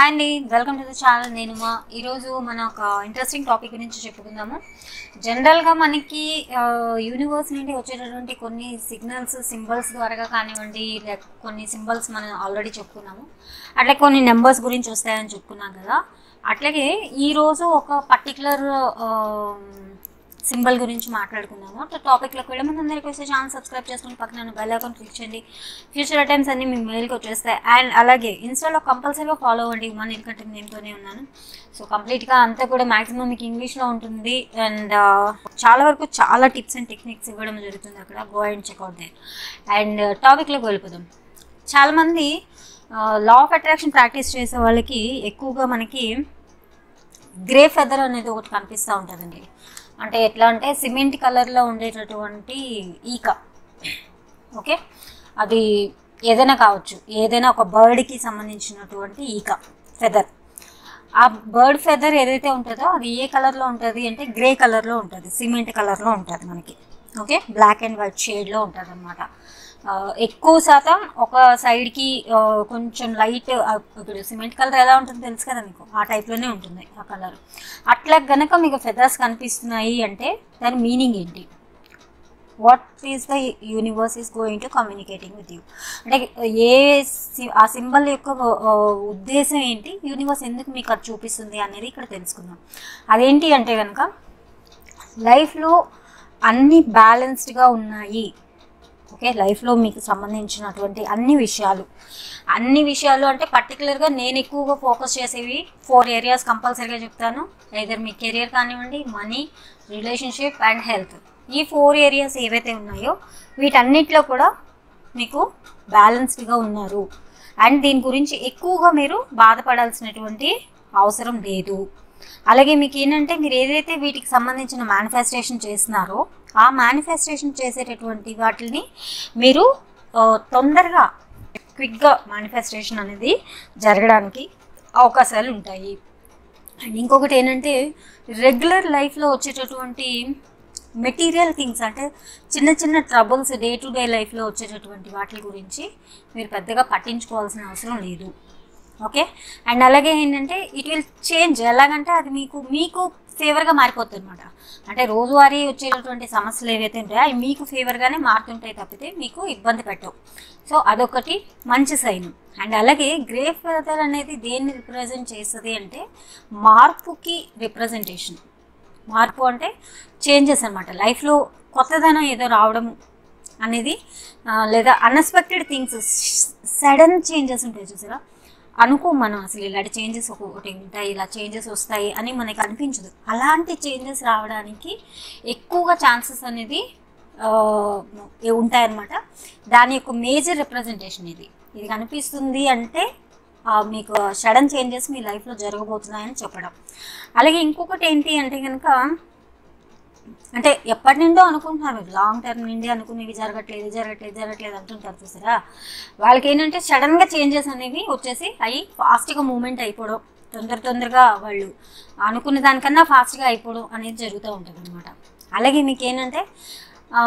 hi అండి welcome to the channel నేను మా ఈరోజు మన ఒక ఇంట్రెస్టింగ్ టాపిక్ గురించి చెప్పుకుందాము జనరల్గా మనకి యూనివర్స్ నుండి వచ్చేటటువంటి కొన్ని సిగ్నల్స్ సింబల్స్ ద్వారా కానివ్వండి లేక కొన్ని సింబల్స్ మనం ఆల్రెడీ చెప్పుకున్నాము అట్లా కొన్ని నెంబర్స్ గురించి వస్తాయని చెప్పుకున్నాం కదా అట్లాగే ఈరోజు ఒక పర్టికులర్ సింబల్ గురించి మాట్లాడుకుందాము అట్లా టాపిక్లోకి వెళ్ళి మన అందరికీ వస్తే ఛానల్ సబ్స్క్రైబ్ చేసుకుని పక్కన బెల్ ఐకాన్ క్లిక్ చేయండి ఫ్యూచర్ అటెంప్ట్స్ అన్ని మీ మెయిల్కి వచ్చేస్తాయి అండ్ అలాగే ఇన్స్టాలో కంపల్సరీగా ఫాలో అవ్వండి మన ఎందుకంటే నేనుతోనే ఉన్నాను సో కంప్లీట్గా అంతా కూడా మాక్సిమం మీకు ఇంగ్లీష్లో ఉంటుంది అండ్ చాలా వరకు చాలా టిప్స్ అండ్ టెక్నిక్స్ ఇవ్వడం జరుగుతుంది అక్కడ go and check out the and టాపిక్లోకి వెళ్ళిపోదాం చాలామంది లా ఆఫ్ అట్రాక్షన్ ప్రాక్టీస్ చేసే వాళ్ళకి ఎక్కువగా మనకి గ్రే ఫెదర్ అనేది ఒకటి కనిపిస్తూ ఉంటుందండి అంటే ఎట్లా అంటే సిమెంట్ కలర్లో ఉండేటటువంటి ఈక ఓకే అది ఏదైనా కావచ్చు ఏదైనా ఒక బర్డ్కి సంబంధించినటువంటి ఈక ఫెదర్ ఆ బర్డ్ ఫెదర్ ఏదైతే ఉంటుందో అది ఏ కలర్లో ఉంటుంది అంటే గ్రే కలర్లో ఉంటుంది సిమెంట్ కలర్లో ఉంటుంది మనకి ఓకే బ్లాక్ అండ్ వైట్ షేడ్లో ఉంటుంది అనమాట ఎక్కువ శాతం ఒక సైడ్కి కొంచెం లైట్ ఇప్పుడు సిమెంట్ కలర్ ఎలా ఉంటుందో తెలుసు కదా మీకు ఆ టైప్లోనే ఉంటుంది ఆ కలర్ అట్లా గనక మీకు ఫెదర్స్ కనిపిస్తున్నాయి అంటే దాని మీనింగ్ ఏంటి what is the universe is going to communicating with you అంటే ఏ సి- ఆ సింబల్ యొక్క ఆ, ఉద్దేశం ఏంటి యూనివర్స్ ఎందుకు మీకు అది చూపిస్తుంది అనేది ఇక్కడ తెలుసుకుందాం అదేంటి అంటే కనుక లైఫ్లో అన్ని బ్యాలెన్స్డ్గా ఉన్నాయి ఓకే లైఫ్లో మీకు సంబంధించినటువంటి అన్ని విషయాలు అన్ని విషయాలు అంటే పర్టికులర్గా నేను ఎక్కువగా ఫోకస్ చేసేవి ఫోర్ ఏరియాస్ కంపల్సరీగా చెప్తాను ఐదర్ మీ కెరియర్ కానివ్వండి మనీ రిలేషన్షిప్ అండ్ హెల్త్ ఈ ఫోర్ ఏరియాస్ ఏవైతే ఉన్నాయో వీటన్నిటిలో కూడా మీకు బ్యాలెన్స్డ్గా ఉన్నారు అండ్ దీని గురించి ఎక్కువగా మీరు బాధపడాల్సినటువంటి అవసరం లేదు అలాగే మీకు ఏంటంటే మీరు ఏదైతే వీటికి సంబంధించిన మేనిఫెస్టేషన్ చేస్తున్నారో ఆ మేనిఫెస్టేషన్ చేసేటటువంటి వాటిని మీరు ఆ, తొందరగా క్విక్గా మేనిఫెస్టేషన్ అనేది జరగడానికి అవకాశాలు ఉంటాయి అండ్ ఇంకొకటి ఏంటంటే రెగ్యులర్ లైఫ్లో వచ్చేటటువంటి మెటీరియల్ థింగ్స్ అంటే చిన్న చిన్న ట్రబుల్స్ డే టు డే లైఫ్లో వచ్చేటటువంటి వాటి గురించి మీరు పెద్దగా పట్టించుకోవాల్సిన అవసరం లేదు ఓకే అండ్ అలాగే ఏంటంటే ఇట్ విల్ చేంజ్ ఎలాగంటే అది మీకు మీకు ఫేవర్గా మారిపోతుంది అనమాట అంటే రోజువారీ వచ్చేటటువంటి సమస్యలు ఏవైతే ఉంటాయో అవి మీకు ఫేవర్గానే మారుతుంటాయి తప్పితే మీకు ఇబ్బంది పెట్టవు సో అదొకటి మంచి సైన్ అండ్ అలాగే గ్రే ఫెదర్ అనేది దేన్ని రిప్రజెంట్ చేస్తుంది అంటే మార్పుకి రిప్రజెంటేషన్ మార్పు అంటే చేంజెస్ అనమాట లైఫ్లో కొత్తదనం ఏదో రావడం అనేది ఆ, లేదా అన్ఎక్స్పెక్టెడ్ థింగ్స్ సడన్ చేంజెస్ ఉంటాయి చూసారా అనుకో మనం అసలు ఇలాంటి చేంజెస్ ఒకటి ఉంటాయి ఇలా చేంజెస్ వస్తాయి అని మనకి అనిపించదు అలాంటి చేంజెస్ రావడానికి ఎక్కువగా ఛాన్సెస్ అనేది ఆ, ఉంటాయన్నమాట దాని యొక్క మేజర్ రిప్రజెంటేషన్ ఇది ఇది కనిపిస్తుంది అంటే ఆ, మీకు సడన్ చేంజెస్ మీ లైఫ్లో జరగబోతున్నాయని చెప్పడం అలాగే ఇంకొకటి ఏంటి అంటే కనుక అంటే ఎప్పటి నుండో అనుకుంటున్నారు లాంగ్ టర్మ్ నుండి అనుకునేవి జరగట్లేదు జరగట్లేదు జరగట్లేదు అంటుంటారు చూసారా వాళ్ళకి ఏంటంటే సడన్గా చేంజెస్ అనేవి వచ్చేసి అవి ఫాస్ట్గా మూమెంట్ అయిపోవడం తొందర తొందరగా వాళ్ళు అనుకున్న దానికన్నా ఫాస్ట్గా అయిపోవడం అనేది జరుగుతూ ఉంటుంది అనమాట అలాగే మీకు ఏంటంటే ఆ,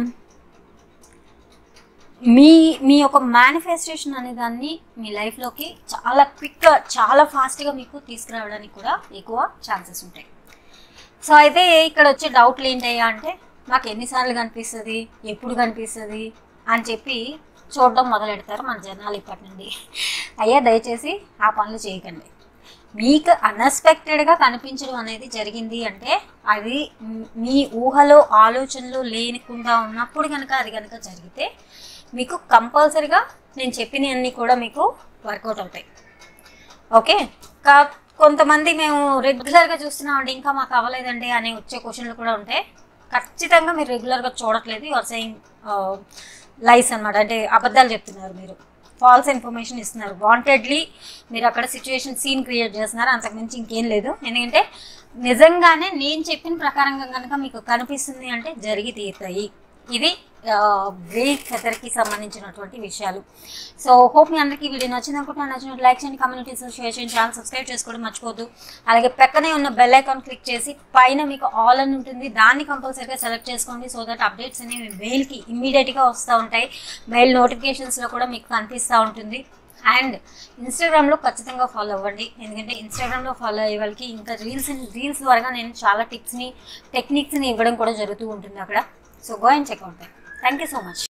మీ మీ యొక్క మేనిఫెస్టేషన్ అనే దాన్ని మీ లైఫ్లోకి చాలా క్విక్గా చాలా ఫాస్ట్గా మీకు తీసుకురావడానికి కూడా ఎక్కువ ఛాన్సెస్ ఉంటాయి సో అయితే ఇక్కడ వచ్చే డౌట్లు ఏంటయ్యా అంటే మాకు ఎన్నిసార్లు కనిపిస్తుంది ఎప్పుడు కనిపిస్తుంది అని చెప్పి చూడడం మొదలెడతారు మన జనాలు ఇప్పటి నుండి అయ్యా దయచేసి ఆ పనులు చేయకండి మీకు అన్ఎక్స్పెక్టెడ్గా కనిపించడం అనేది జరిగింది అంటే అది మ్- మీ ఊహలో ఆలోచనలో లేనికుండా ఉన్నప్పుడు కనుక అది కనుక జరిగితే మీకు కంపల్సరిగా నేను చెప్పినవన్నీ కూడా మీకు వర్కౌట్ అవుతాయి ఓకే కా కొంతమంది మేము రెగ్యులర్గా చూస్తున్నామండి ఇంకా మాకు అవ్వలేదండి అనే వచ్చే క్వశ్చన్లు కూడా ఉంటాయి ఖచ్చితంగా మీరు రెగ్యులర్గా చూడట్లేదు యువర్ సెయింగ్ లైస్ అనమాట అంటే అబద్ధాలు చెప్తున్నారు మీరు ఫాల్స్ ఇన్ఫర్మేషన్ ఇస్తున్నారు వాంటెడ్లీ మీరు అక్కడ సిచ్యువేషన్ సీన్ క్రియేట్ చేస్తున్నారు అంతకుమించి ఇంకేం లేదు ఎందుకంటే నిజంగానే నేను చెప్పిన ప్రకారంగా కనుక మీకు కనిపిస్తుంది అంటే జరిగి తీరుతాయి ఇది గ్రేట్ ఫెదర్కి సంబంధించినటువంటి విషయాలు సో హోప్ మీ అందరికీ వీడియో నచ్చింది అనుకుంటున్నాను నచ్చినట్టు లైక్ చేయండి కమ్యూనిటీస్ షేర్ చేయండి ఛానల్ సబ్స్క్రైబ్ చేసుకోవడం మర్చిపోద్దు అలాగే పక్కనే ఉన్న బెల్ ఐకాన్ క్లిక్ చేసి పైన మీకు ఆల్ అని ఉంటుంది దాన్ని కంపల్సరీగా సెలెక్ట్ చేసుకోండి సో దట్ అప్డేట్స్ అనేవి మెయిల్కి ఇమ్మీడియట్గా వస్తూ ఉంటాయి మెయిల్ నోటిఫికేషన్స్లో కూడా మీకు కనిపిస్తూ ఉంటుంది అండ్ ఇన్స్టాగ్రామ్లో ఖచ్చితంగా ఫాలో అవ్వండి ఎందుకంటే ఇన్స్టాగ్రామ్లో ఫాలో అయ్యే వాళ్ళకి ఇంకా రీల్స్ రీల్స్ ద్వారా నేను చాలా టిప్స్ని టెక్నిక్స్ని ఇవ్వడం కూడా జరుగుతూ ఉంటుంది అక్కడ so go and check out thank you so much